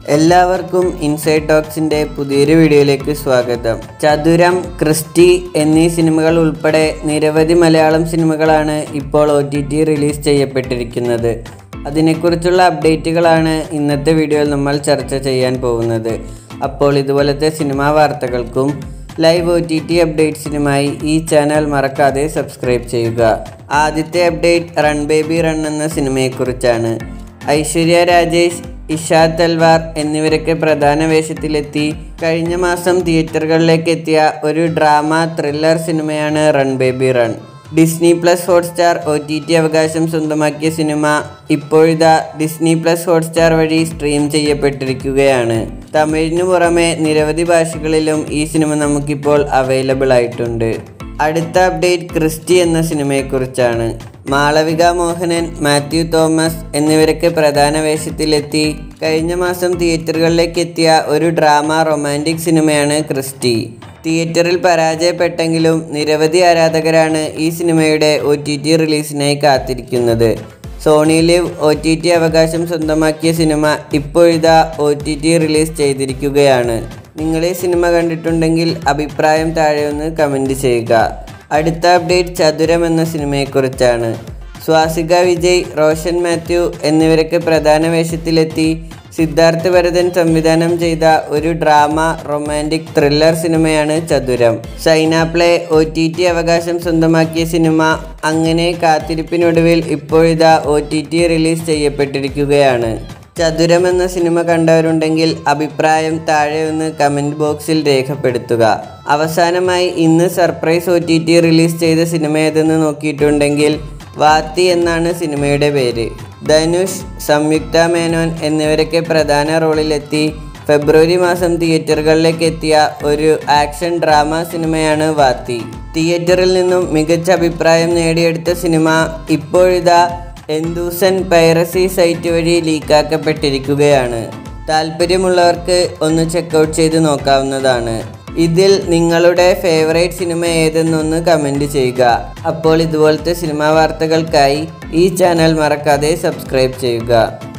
എല്ലാവർക്കും ഇൻസൈഡ് ടോക്സിൻ്റെ പുതിയൊരു വീഡിയോയിലേക്ക് സ്വാഗതം ചതുരം ക്രിസ്റ്റി എന്നീ സിനിമകൾ ഉൾപ്പെടെ നിരവധി മലയാളം സിനിമകളാണ് ഇപ്പോൾ ഒ ടി ടി റിലീസ് ചെയ്യപ്പെട്ടിരിക്കുന്നത് അതിനെക്കുറിച്ചുള്ള അപ്ഡേറ്റുകളാണ് ഇന്നത്തെ വീഡിയോയിൽ നമ്മൾ ചർച്ച ചെയ്യാൻ പോകുന്നത് അപ്പോൾ ഇതുപോലത്തെ സിനിമാ വാർത്തകൾക്കും ലൈവ് ഒ ടി ടി അപ്ഡേറ്റ്സിനുമായി ഈ ചാനൽ മറക്കാതെ സബ്സ്ക്രൈബ് ചെയ്യുക ആദ്യത്തെ അപ്ഡേറ്റ് റൺ ബേബി റൺ എന്ന സിനിമയെക്കുറിച്ചാണ് ഐശ്വര്യ രാജേഷ് ഇഷാ തൽവാർ എന്നിവരൊക്കെ പ്രധാന വേഷത്തിലെത്തി കഴിഞ്ഞ മാസം തിയേറ്ററുകളിലേക്ക് എത്തിയ ഒരു ഡ്രാമ ത്രില്ലർ സിനിമയാണ് run baby run Disney plus Hotstar O T T അവകാശം സ്വന്തമാക്കിയ സിനിമ ഇപ്പോഴിതാ ഡിസ്നി പ്ലസ് ഹോട്ട്സ്റ്റാർ വഴി സ്ട്രീം ചെയ്യപ്പെട്ടിരിക്കുകയാണ് തമിഴിനു പുറമെ നിരവധി ഭാഷകളിലും ഈ സിനിമ നമുക്കിപ്പോൾ അവൈലബിൾ ആയിട്ടുണ്ട് അടുത്ത അപ്ഡേറ്റ് ക്രിസ്റ്റി എന്ന സിനിമയെക്കുറിച്ചാണ് മാളവിക മോഹനൻ മാത്യു തോമസ് എന്നിവരൊക്കെ പ്രധാന വേഷത്തിലെത്തി കഴിഞ്ഞ മാസം തിയേറ്ററുകളിലേക്ക് എത്തിയ ഒരു ഡ്രാമ റൊമാൻറ്റിക് സിനിമയാണ് ക്രിസ്റ്റി തിയേറ്ററിൽ പരാജയപ്പെട്ടെങ്കിലും നിരവധി ആരാധകരാണ് ഈ സിനിമയുടെ ഒ ടി ടി റിലീസിനായി കാത്തിരിക്കുന്നത് Sony LIV O T T അവകാശം സ്വന്തമാക്കിയ സിനിമ ഇപ്പോഴിതാ ഒ ടി ടി റിലീസ് ചെയ്തിരിക്കുകയാണ് നിങ്ങൾ ഈ സിനിമ കണ്ടിട്ടുണ്ടെങ്കിൽ അഭിപ്രായം താഴെ ഒന്ന് കമൻറ്റ് ചെയ്യുക അടുത്ത അപ്ഡേറ്റ് ചതുരം എന്ന സിനിമയെക്കുറിച്ചാണ് സ്വാസിക വിജയ് റോഷൻ മാത്യു എന്നിവരൊക്കെ പ്രധാന വേഷത്തിലെത്തി സിദ്ധാർത്ഥ് ഭരതൻ സംവിധാനം ചെയ്ത ഒരു ഡ്രാമ റൊമാൻറ്റിക് ത്രില്ലർ സിനിമയാണ് Chathuram Saina play O T T അവകാശം സ്വന്തമാക്കിയ സിനിമ അങ്ങനെ കാത്തിരിപ്പിനൊടുവിൽ ഇപ്പോഴിതാ ഒ ടി ടി റിലീസ് ചെയ്യപ്പെട്ടിരിക്കുകയാണ് ചതുരം എന്ന സിനിമ കണ്ടവരുണ്ടെങ്കിൽ അഭിപ്രായം താഴെ ഒന്ന് കമൻറ്റ് ബോക്സിൽ രേഖപ്പെടുത്തുക അവസാനമായി ഇന്ന് surprise O T T release ചെയ്ത സിനിമ ഏതെന്ന് നോക്കിയിട്ടുണ്ടെങ്കിൽ വാത്തി എന്നാണ് സിനിമയുടെ പേര് ധനുഷ് സംയുക്ത മേനോൻ എന്നിവരൊക്കെ പ്രധാന റോളിലെത്തി ഫെബ്രുവരി മാസം തിയേറ്ററുകളിലേക്ക് എത്തിയ ഒരു ആക്ഷൻ ഡ്രാമ സിനിമയാണ് വാത്തി തിയേറ്ററിൽ നിന്നും മികച്ച അഭിപ്രായം നേടിയെടുത്ത സിനിമ ഇപ്പോഴിതാ എന്തൂസൻ പൈറസി സൈറ്റ് വഴി ലീക്കാക്കപ്പെട്ടിരിക്കുകയാണ് താല്പര്യമുള്ളവർക്ക് ഒന്ന് ചെക്കൗട്ട് ചെയ്ത് നോക്കാവുന്നതാണ് ഇതിൽ നിങ്ങളുടെ ഫേവറേറ്റ് സിനിമ ഏതെന്നൊന്ന് കമൻറ്റ് ചെയ്യുക അപ്പോൾ ഇതുപോലത്തെ സിനിമാ വാർത്തകൾക്കായി ഈ ചാനൽ മറക്കാതെ സബ്സ്ക്രൈബ് ചെയ്യുക